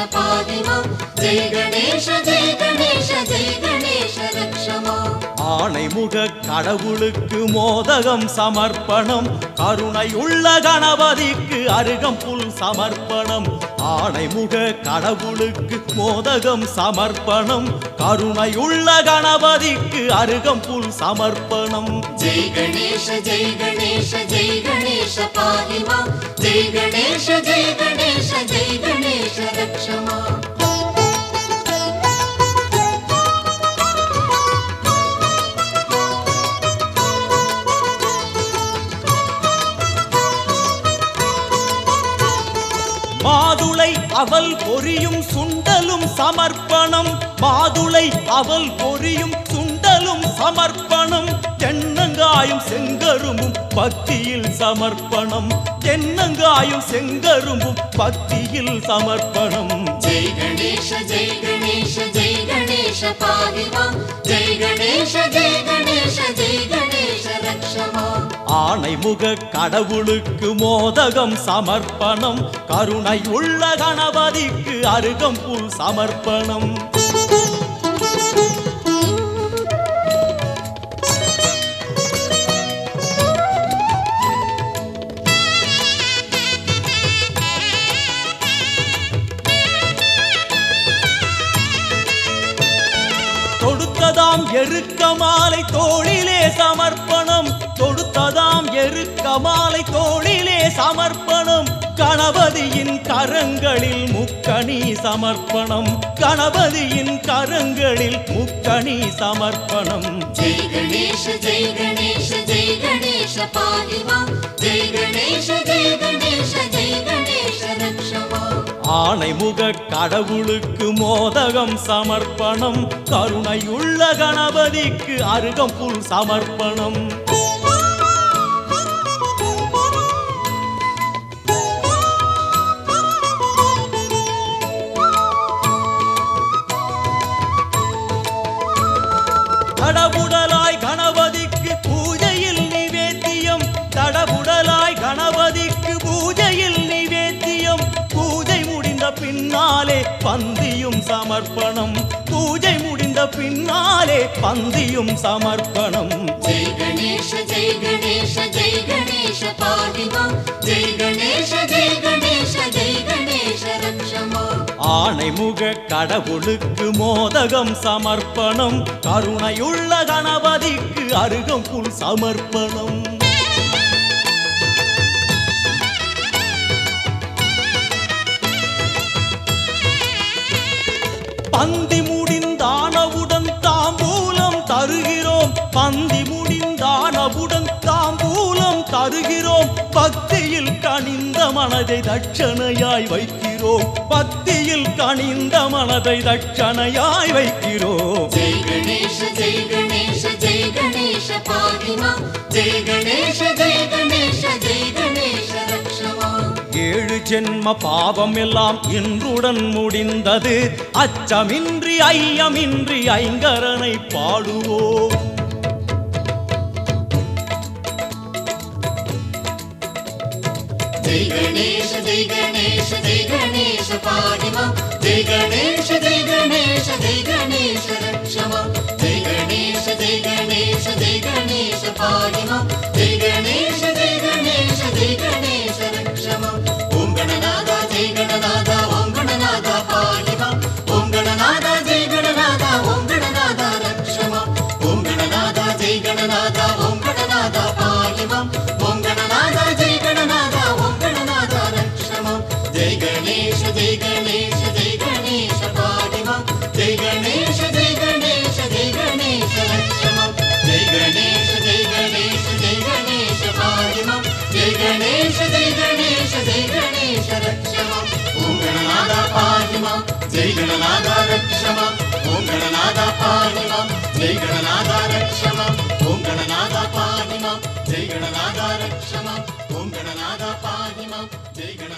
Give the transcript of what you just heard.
पाहि मां जय गणेश जय गणेश जय गणेश रक्ष माम् ஆணைமுக கடவுளுக்கு மோதகம் சமர்ப்பணம் கருணையுள்ள கணபதிக்கு அருகம்புல் சமர்ப்பணம் ஆணைமுக கடவுளுக்கு மோதகம் சமர்ப்பணம் கருணையுள்ள கணபதிக்கு அருகம்புல் சமர்ப்பணம் जय गणेश जय गणेश जय गणेश पाहि मां जय गणेश जय गणेश जय गणेश रक्ष माम् மாதுளை அவல் பொரியும் சுண்டலும் சமர்ப்பணம் மாதுளை அவல் பொரியும் சுண்டலும் சமர்ப்பணம் தென்னங்காயும் செங்கரும்பும் பக்தியில் சமர்ப்பணம் தென்னங்காயும் செங்கரும்பும் பக்தியில் சமர்ப்பணம் जय गणेश जय गणेश जय गणेश पाहि मां जय गणेश जय गणेश जय गणेश रक्ष माम् ஆணைமுக கடவுளுக்கு மோதகம் சமர்ப்பணம் கருணையுள்ள கணபதிக்கு அருகம்புல் சமர்ப்பணம் தொடுத்ததாம் எருக்க மாலை தோளிலே சமர்ப்பணம் தொடுத்ததாம் எருக்க மாலை தோளிலே சமர்ப்பணம் கணபதியின் கரங்களில் முக்கணி சமர்ப்பணம் கணபதியின் கரங்களில் முக்கணி சமர்ப்பணம் जय गणेश जय गणेश जय गणेश पाहि मां जय गणेश जय गणेश जय गणेश रक्ष माम् ஆணைமுக கடவுளுக்கு மோதகம் சமர்ப்பணம் கருணையுள்ள கணபதிக்கு அருகம்புல் சமர்ப்பணம் தடபுடலாய் கணபதிக்கு பூஜையில் நிவேத்தியம் தடபுடலாய் கணபதிக்கு பூஜையில் நிவேத்தியம் பூஜை முடிந்த பின்னாலே பந்தியும் சமர்ப்பணம் பூஜை முடிந்த பின்னாலே பந்தியும் சமர்ப்பணம் जय गणेश जय गणेश जय गणेश पाहि मां जय गणेश जय गणेश जय गणेश रक्ष माम् ஆணைமுக கடவுளுக்கு மோதகம் சமர்ப்பணம் கருணையுள்ள கணபதிக்கு அருகம்புல் சமர்ப்பணம் பந்தி முடிந்தானவுடன் தாம்பூலம் தருகிறோம் பந்தி முடிந்தானவுடன் தாம்பூலம் தருகிறோம் பக்தியில் கனிந்த மனதை தட்சணையாய் வைக்கிறோம் பக்தியில் கனிந்த மனதை தட்சணையாய் வைக்கிறோம் जय गणेश जय गणेश जय गणेश पाहि मां जय गणेश जय गणेश जय गणेश रक्ष माम् ஏழு ஜென்ம பாவம் எல்லாம் இன்றுடன் முடிந்தது அச்சமின்றி ஐயமின்றி ஐங்கரனை பாடுவோம் जय गणेश जय गणेश जय गणेश पाहि मां जय गणेश जय गणेश जय गणेश रक्ष मां जय गणेश जय गणेश जय गणेश पाहि मां जय गणेश जय गणेश जय गणेश रक्ष मां ॐ गणनादा जय गणनादा ॐ गणनादा पाहि मां ॐ गणनादा जय गणनादा ॐ गणनादा रक्ष मां ॐ गणनादा जय गणनादा ॐ गणनादा पाहि मां ॐ गणनादा जय गणनादा ॐ गणनादा रक्ष मां जय गणेश जय गणेश जय गणेश पाहि मां जय गणेश जय गणेश जय गणेश रक्ष मां जय गणेश जय गणेश जय गणेश पाहि मां जय गणेश जय गणेश जय गणेश रक्ष मां ॐ गणनादा पाहि मां जय गणनादा रक्ष मां ॐ गणनादा पाहि मां जय गणनादा रक्ष मां ॐ गणनादा पाहि मां जय गणनादा रक्ष मां ॐ गणनादा पाहि मां जय गण